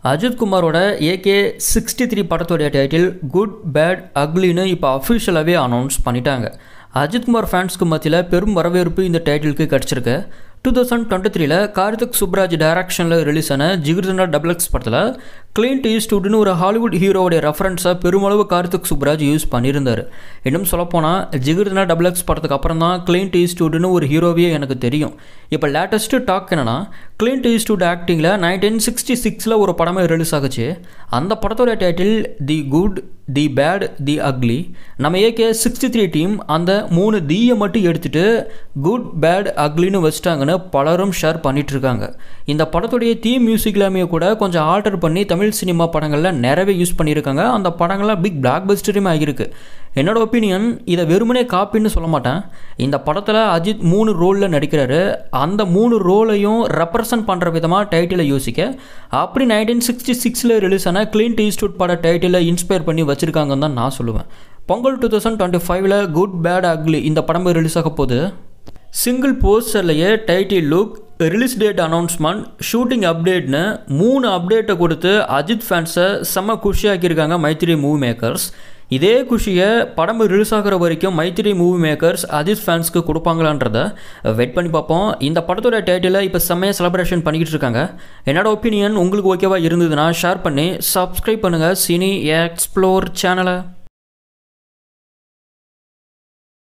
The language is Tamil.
அஜித் குமாரோட ஏகே சிக்ஸ்டி த்ரீ படத்தோடைய டைட்டில் குட் பேட் அக்லின்னு இப்போ அஃபிஷியலாகவே அனௌன்ஸ் பண்ணிட்டாங்க அஜித் குமார் ஃபேன்ஸ்க்கு மத்தியில் பெரும் வரவேற்பு இந்த டைட்டிலுக்கு கிடச்சிருக்கு டூ தௌசண்ட் டுவெண்ட்டி த்ரீல கார்த்திக் சுப்ராஜ் டைரக்ஷனில் ரிலீஸ் ஆன ஜிகிர்தனா டபுள் எக்ஸ் படத்தில் கிளின்ட் ஈஸ்ட்வுட்னு ஒரு ஹாலிவுட் ஹீரோவுடைய ரெஃபரன்ஸாக பெருமளவு கார்த்திக் சுப்ராஜ் யூஸ் பண்ணியிருந்தார் இன்னும் சொல்லப்போனால் ஜிகிர்தனா டபுள் எக்ஸ் படத்துக்கு அப்புறம் தான் கிளின்ட் ஈஸ்ட்வுட்னு ஒரு ஹீரோவே எனக்கு தெரியும் இப்போ லேட்டஸ்ட்டு டாக் என்னன்னா கிளின்ட் ஈஸ்ட்வுட் ஆக்டிங்கில் நைன்டீன் சிக்ஸ்டி சிக்ஸில் ஒரு படமே ரிலீஸ் ஆகுச்சு அந்த படத்தோட title the good the bad the ugly நம்ம ஏகே சிக்ஸ்டி த்ரீ டீம் அந்த மூணு தீயை மட்டும் எடுத்துகிட்டு குட் பேட் அக்லின்னு வச்சுட்டாங்கன்னு பலரும் ஷேர் பண்ணிட்டு இருக்காங்க இந்த படத்துடைய தீம் மியூசிக் எல்லாமே கூட கொஞ்சம் ஆல்டர் பண்ணி தமிழ் சினிமா படங்களில் நிறையவே யூஸ் பண்ணியிருக்காங்க அந்த படங்கள்லாம் பிக் பிளாக் பஸ்டருமே ஆகியிருக்கு என்னோட ஒப்பீனியன் இதை வெறுமனே காப்பின்னு சொல்ல மாட்டேன் இந்த படத்தில் அஜித் மூணு ரோலில் நடிக்கிறாரு அந்த மூணு ரோலையும் ரெப்ரசன்ட் பண்ணுற விதமாக டைட்டிலை யோசிக்க அப்படி நைன்டீன் சிக்ஸ்டி சிக்ஸில் ரிலீஸ் ஆன கிளீன் டீஸ்டூட் பட டைட்டிலை இன்ஸ்பயர் பண்ணி வச்சுருக்காங்கன்னு தான் நான் சொல்லுவேன் பொங்கல் டூ தௌசண்ட் டுவெண்ட்டி ஃபைவ்ல குட் பேட் அக்லி இந்த படம் ரிலீஸ் ஆக போகுது சிங்கிள் போஸ்டர்லேயே title look release date announcement shooting அப்டேட்னு மூணு அப்டேட்டை கொடுத்து அஜித் ஃபேன்ஸை செம்ம குஷியாக்கியிருக்காங்க மைத்திரி மூவி மேக்கர்ஸ் இதே குஷியை படம் ரிலீஸ் ஆகிற வரைக்கும் மைத்திரி மூவி மேக்கர்ஸ் அஜித் ஃபேன்ஸ்க்கு கொடுப்பாங்களான்றத வெயிட் பண்ணி பார்ப்போம் இந்த படத்தோட டைட்டிலை இப்போ செம்மையாக செலிப்ரேஷன் பண்ணிக்கிட்டு இருக்காங்க என்னோட ஒப்பீனியன் உங்களுக்கு ஓகேவா இருந்ததுன்னா ஷேர் பண்ணி சப்ஸ்கிரைப் பண்ணுங்கள் சினி எக்ஸ்ப்ளோர் சேனலை